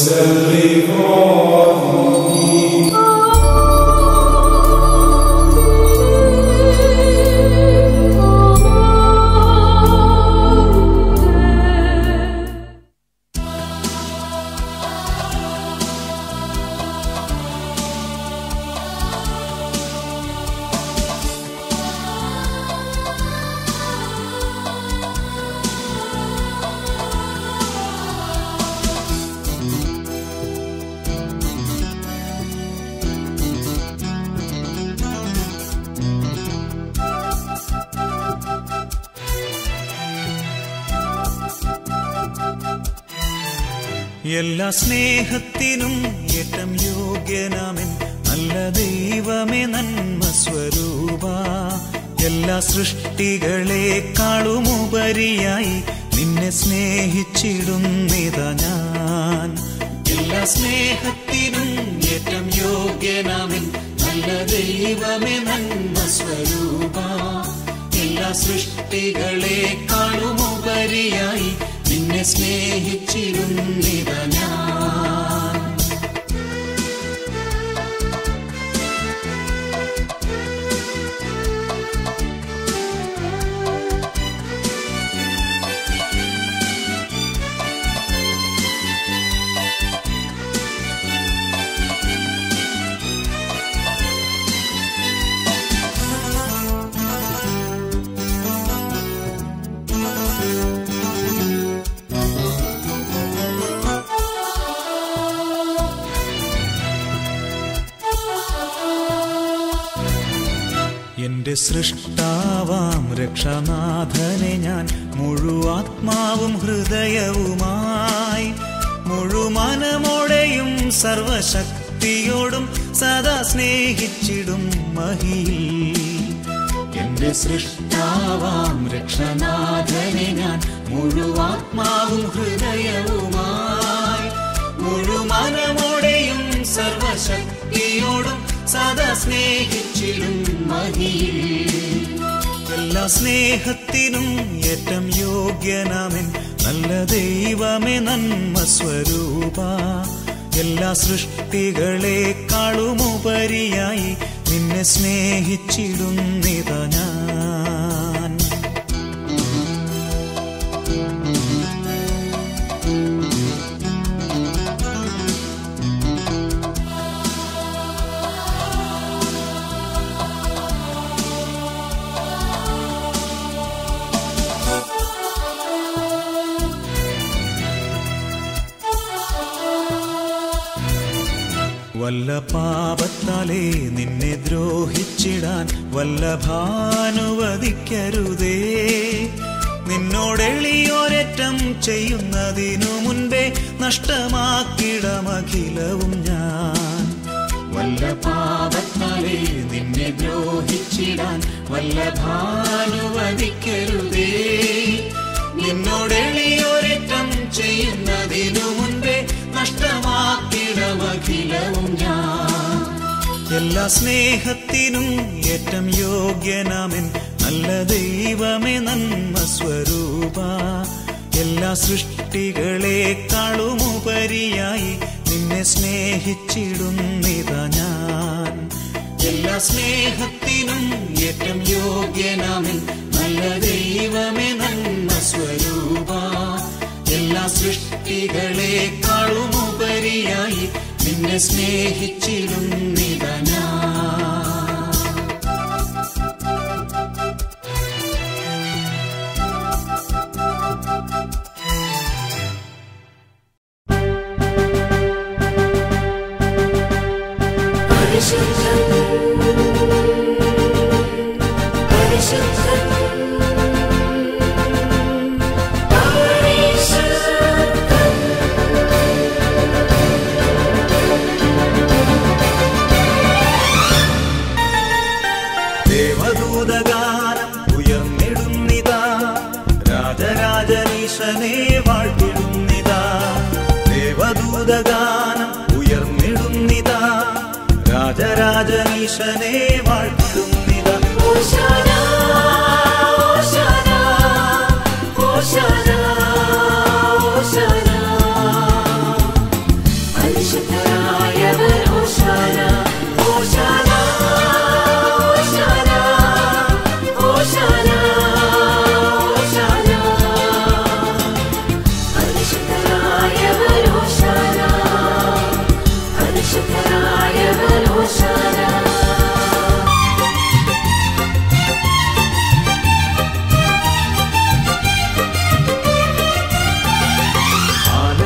എല്ലാ സ്നേഹത്തിനും ഏറ്റം യോഗ്യനാമൻ നല്ല ദൈവമേ നന്മ സ്വരൂപ എല്ലാ സൃഷ്ടികളെക്കാളും ഉപരിയായി നിന്നെ സ്നേഹിച്ചിടുന്നിതാ ഞാൻ എല്ലാ സ്നേഹത്തിനും ഏറ്റം യോഗ്യനാമൻ നല്ല ദൈവമേ നന്മ സ്വരൂപ എല്ലാ സൃഷ്ടികളെക്കാളും ഉപരിയായി നിന്നെ സ്നേഹിച്ചിരുന്നിതാ ഞാൻ എന്റെ സൃഷ്ടാവാം രക്ഷനാഥനെ ഞാൻ മുഴുവാത്മാവും ഹൃദയവുമായി മുഴുമനമോടെയും സർവശക്തിയോടും സദാ സ്നേഹിച്ചിടും മഹിയിൽ എന്റെ സൃഷ്ടാവാം രക്ഷനാഥനെ ഞാൻ മുഴുവാത്മാവും ഹൃദയവുമായി മുഴുമനമോടെയും സർവശക്തിയോടും സദാ സ്നേഹിച്ചിടും മഹിയിൽ എല്ലാ സ്നേഹത്തിനും ഏറ്റം യോഗ്യനാമൻ നല്ല ദൈവമേ നന്മ സ്വരൂപ എല്ലാ സൃഷ്ടികളെക്കാളും ഉപരിയായി നിന്നെ സ്നേഹിച്ചിടുന്നിതാ ഞാൻ വല്ല പാപത്താലേ നിന്നെ ദ്രോഹിച്ചിടാൻ വല്ല ഭാനുവദിക്കരുതേ നിന്നോടെളിയോരറ്റം ചെയ്യുന്നതിനു മുൻപേ നഷ്ടമാക്കിടമഖിലവും ഞാൻ വല്ല പാപത്താലേ നിന്നെ ദ്രോഹിച്ചിടാൻ വല്ല ഭാനുവദിക്കരുതേ നിന്നോടെളിയോരറ്റം ചെയ്യുന്നതിനു മുൻപേ നഷ്ടമാക്കിടമഖിലവും ഞാൻ എല്ലാ സ്നേഹത്തിനും ഏറ്റം യോഗ്യനാമൻ നല്ല ദൈവമേ നന്മ സ്വരൂപ എല്ലാ സൃഷ്ടികളെക്കാളും ഉപരിയായി നിന്നെ സ്നേഹിച്ചിടുന്നിതാ ഞാൻ എല്ലാ സ്നേഹത്തിനും ഏറ്റം യോഗ്യനാമൻ നല്ല ദൈവമേ നന്മ സ്വരൂപ എല്ലാ സൃഷ്ടികളെക്കാളും ഉപരിയായി നിന്നെ സ്നേഹിച്ചിടുന്നിതാ ഞാൻ പരിശുദ്ധൻ പരിശുദ്ധൻ പരിശുദ്ധൻ ദേവദൂതഗാനം ഉയർന്നിടുന്നിതാ രാജരാജനീശനെ വാഴ്ത്തിടുന്നിതാ ദേവദൂതഗാനം ഉയർന്നിടുന്നിതാ രാജരാജനീശനെ വാഴ്ത്തിടുന്നിതാ ഓശാന ഓശാന ഓശാന ഓശാന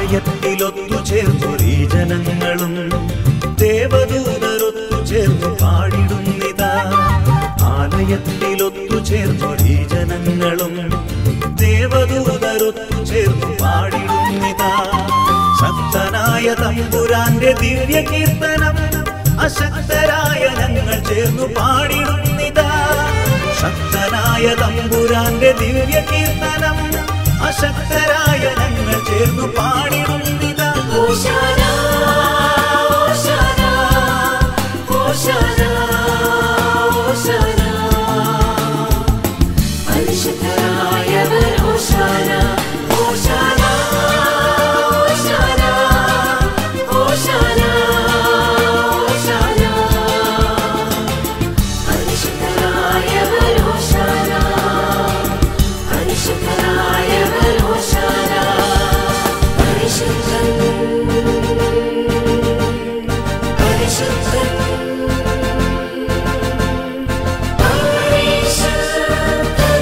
ആലയത്തിലൊത്തു ചേർന്നൊരീ ജനങ്ങളും ദേവദൂതരൊത്തു ചേർന്നു പാടിടുന്നിതാ ആലയത്തിലൊത്തു ചേർന്നൊരീ ജനങ്ങളും ദേവദൂതരൊത്തു ചേർന്നു പാടിടുന്നിതാ ശക്തനായ തമ്പുരാന്റെ ദിവ്യ കീർത്തനം അശക്തരായ ഞങ്ങൾ ചേർന്നു പാടിടുന്നിതാ ശക്തനായ തമ്പുരാന്റെ ദിവ്യ കീർത്തനം അശക്തരായ ഞങ്ങൾ ചേർന്നു പാടിടുന്നിതാ ഓശാന ഓശാന ഓശാന ഓശാന പരിശുദ്ധനായവൻ ഓശാന ഓശാന ഓശാന ഓശാന ഓശാന പരിശുദ്ധനായവൻ ഓശാന പരിശുദ്ധനായവൻ ഓശാന പരിശുദ്ധൻ പരിശുദ്ധൻ പരിശുദ്ധൻ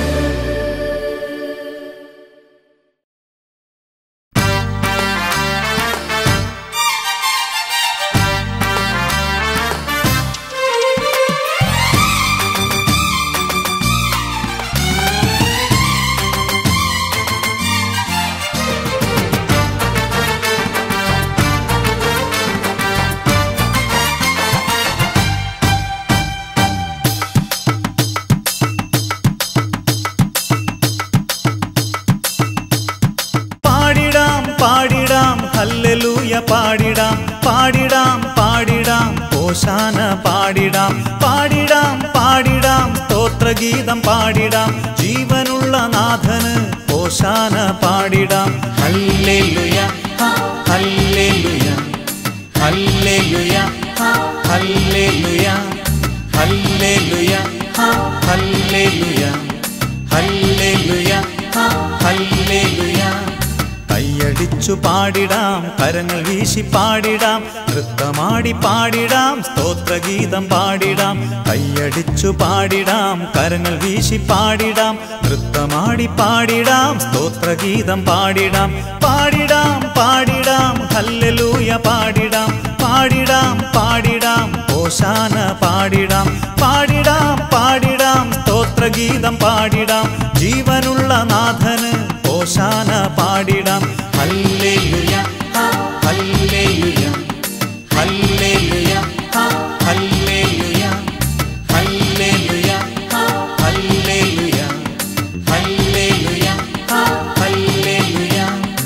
പാടിടാം പാടിടാം ഹല്ലേലൂയ പാടിടാം പാടിടാം പാടിടാം ഓശാന പാടിടാം പാടിടാം പാടിടാം സ്തോത്രഗീതം പാടിടാം ജീവനുള്ള നാഥന് ഓശാന പാടിടാം ഹല്ലേലൂയ ഹ, ഹല്ലേലൂയ ഹല്ലേലൂയ ഹ, ഹല്ലേലൂയ ഹല്ലേലൂയ ഹ, ഹല്ലേലൂയ ഹല്ലേലൂയ ഹ, ഹല്ലേലൂയ കൈയടിച്ചു പാടിടാം കരങ്ങൾ വീശി പാടിടാം നൃത്തമാടി പാടിടാം സ്തോത്രഗീതം പാടിടാം കൈയടിച്ചു പാടിടാം കരങ്ങൾ വീശി പാടിടാം നൃത്തമാടി പാടിടാം സ്തോത്രഗീതം പാടിടാം പാടിടാം പാടിടാം ഹല്ലേലൂയ പാടിടാം പാടിടാം പാടിടാം ഓശാന പാടിടാം പാടിടാം പാടിടാം സ്തോത്രഗീതം പാടിടാം ജീവനുള്ള നാഥന് ഓശാന പാടിടാം ഹല്ലേലൂയ ഹ, ഹല്ലേലൂയ ഹല്ലേലൂയ ഹ, ഹല്ലേലൂയ ഹല്ലേലൂയ ഹ, ഹല്ലേലൂയ ഹല്ലേലൂയ ഹ, ഹല്ലേലൂയ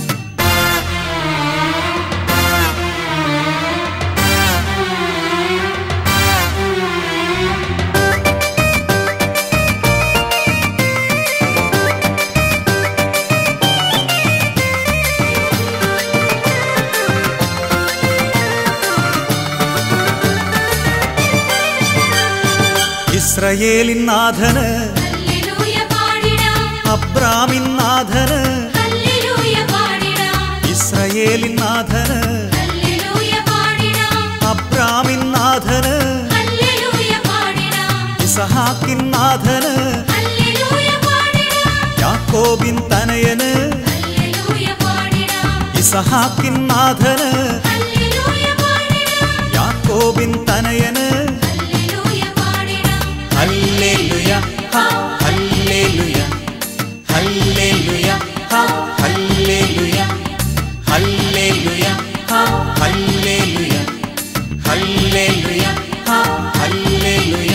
ഇസ്രയേലിൻ നാഥന് ഹല്ലേലൂയ പാടിടാം അബ്രാമിൻ നാഥന് ഹല്ലേലൂയ പാടിടാം ഇസ്രയേലിൻ നാഥന് ഹല്ലേലൂയ പാടിടാം അബ്രാമിൻ നാഥന് ഹല്ലേലൂയ പാടിടാം ഇസഹാക്കിൻ നാഥന് ഹല്ലേലൂയ പാടിടാം യാക്കോബിൻ തനയന് ഹല്ലേലൂയ പാടിടാം ഇസഹാക്കിൻ നാഥന് ഹല്ലേലൂയ പാടിടാം യാക്കോബിൻ തനയന് ഹല്ലേലൂയ പാടിടാം ഹല്ലേലൂയ ഹ, ഹല്ലേലൂയ ഹല്ലേലൂയ ഹ, ഹല്ലേലൂയ ഹല്ലേലൂയ ഹ, ഹല്ലേലൂയ ഹല്ലേലൂയ ഹ, ഹല്ലേലൂയ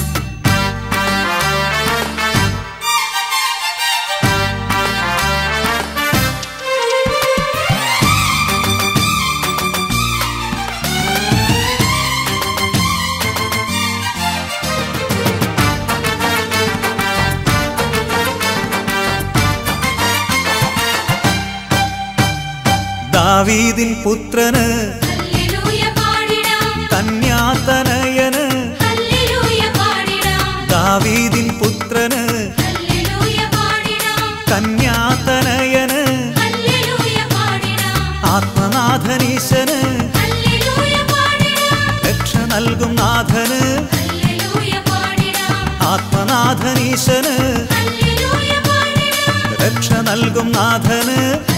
ദാവീദിൻ പുത്രന് ഹല്ലേലൂയ പാടിടാം കന്യാതനയന് ഹല്ലേലൂയ പാടിടാം ദാവീദിൻ പുത്രന് ഹല്ലേലൂയ പാടിടാം കന്യാതനയന് ഹല്ലേലൂയ പാടിടാം ആത്മനാഥനീശന് ഹല്ലേലൂയ പാടിടാം രക്ഷ നൽകും നാഥന് ഹല്ലേലൂയ പാടിടാം ആത്മനാഥനീശന് ഹല്ലേലൂയ പാടിടാം രക്ഷ നൽകും നാഥന്